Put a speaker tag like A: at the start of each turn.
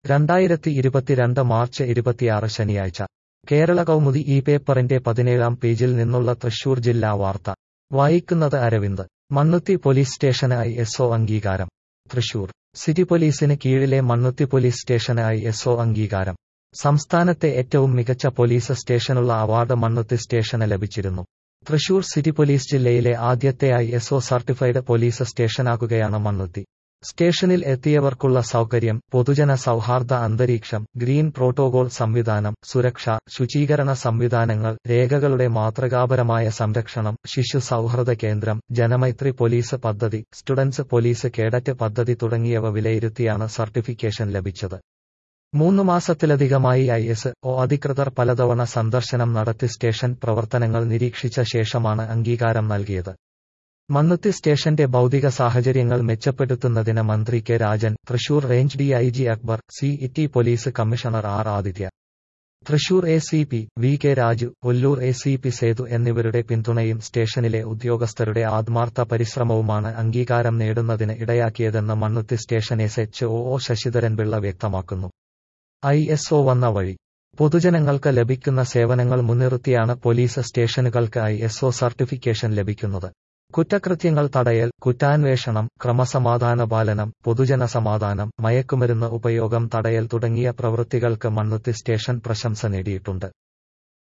A: രണ്ടായിരത്തി ഇരുപത്തിരണ്ട് മാർച്ച് ഇരുപത്തിയാറ് ശനിയാഴ്ച കേരള കൗമുദി ഈ പേപ്പറിന്റെ പതിനേഴാം പേജിൽ നിന്നുള്ള തൃശൂർ ജില്ലാ വാർത്ത വായിക്കുന്നത് അരവിന്ദ് മണ്ണുത്തി പോലീസ് സ്റ്റേഷന് ഐ എസ് ഒ അംഗീകാരം തൃശൂർ സിറ്റി പോലീസിന് കീഴിലെ മണ്ണുത്തി പോലീസ് സ്റ്റേഷന് ഐ എസ് ഒ അംഗീകാരം സംസ്ഥാനത്തെ ഏറ്റവും മികച്ച പോലീസ് സ്റ്റേഷനുള്ള അവാർഡ് മണ്ണുത്തി സ്റ്റേഷന് ലഭിച്ചിരുന്നു തൃശൂർ സിറ്റി പോലീസ് ജില്ലയിലെ ആദ്യത്തെ I S O certified police സ്റ്റേഷനാകുകയാണ് മണ്ണുത്തി സ്റ്റേഷനിൽ എത്തിയവർക്കുള്ള സൗകര്യം പൊതുജന സൗഹാർദ്ദ അന്തരീക്ഷം ഗ്രീൻ പ്രോട്ടോകോൾ സംവിധാനം സുരക്ഷ ശുചീകരണ സംവിധാനങ്ങൾ രേഖകളുടെ മാതൃകാപരമായ സംരക്ഷണം ശിശു സൗഹൃദ കേന്ദ്രം ജനമൈത്രി പോലീസ് പദ്ധതി സ്റ്റുഡൻസ് പോലീസ് കേഡറ്റ് പദ്ധതി തുടങ്ങിയവ വിലയിരുത്തിയാണ് സർട്ടിഫിക്കേഷൻ ലഭിച്ചത് മൂന്ന് മാസത്തിലധികമായി ഐ എസ് ഒ അധികൃതർ പലതവണ സന്ദർശനം നടത്തി സ്റ്റേഷൻ പ്രവർത്തനങ്ങൾ നിരീക്ഷിച്ച ശേഷമാണ് അംഗീകാരം നൽകിയത് മണ്ണുത്തി സ്റ്റേഷന്റെ ഭൗതിക സാഹചര്യങ്ങൾ മെച്ചപ്പെടുത്തുന്നതിന് മന്ത്രി K Rajan Thrissur range D I G Akbar C E police commissioner R Aditya Thrissur A C P V K Raju Ollur A C P Sethu എന്നിവരുടെ പിന്തുണയും സ്റ്റേഷനിലെ ഉദ്യോഗസ്ഥരുടെ ആത്മാർത്ഥ പരിശ്രമവുമാണ് അംഗീകാരം നേടുന്നതിന് ഇടയാക്കിയതെന്ന് Mannuthy station S H O Sasidharan Pillai വ്യക്തമാക്കുന്നു ഐ എസ് ഒ വന്ന വഴി പൊതുജനങ്ങൾക്ക് ലഭിക്കുന്ന സേവനങ്ങൾ മുൻനിർത്തിയാണ് പോലീസ് സ്റ്റേഷനുകൾക്ക് ഐ എസ് ഒ സർട്ടിഫിക്കേഷൻ ലഭിക്കുന്നത് കുറ്റകൃത്യങ്ങൾ തടയൽ കുറ്റാന്വേഷണം ക്രമസമാധാന പാലനം പൊതുജന സമാധാനം മയക്കുമരുന്ന് ഉപയോഗം തടയൽ തുടങ്ങിയ പ്രവൃത്തികൾക്ക് മണ്ണുത്തി സ്റ്റേഷൻ പ്രശംസ നേടിയിട്ടുണ്ട്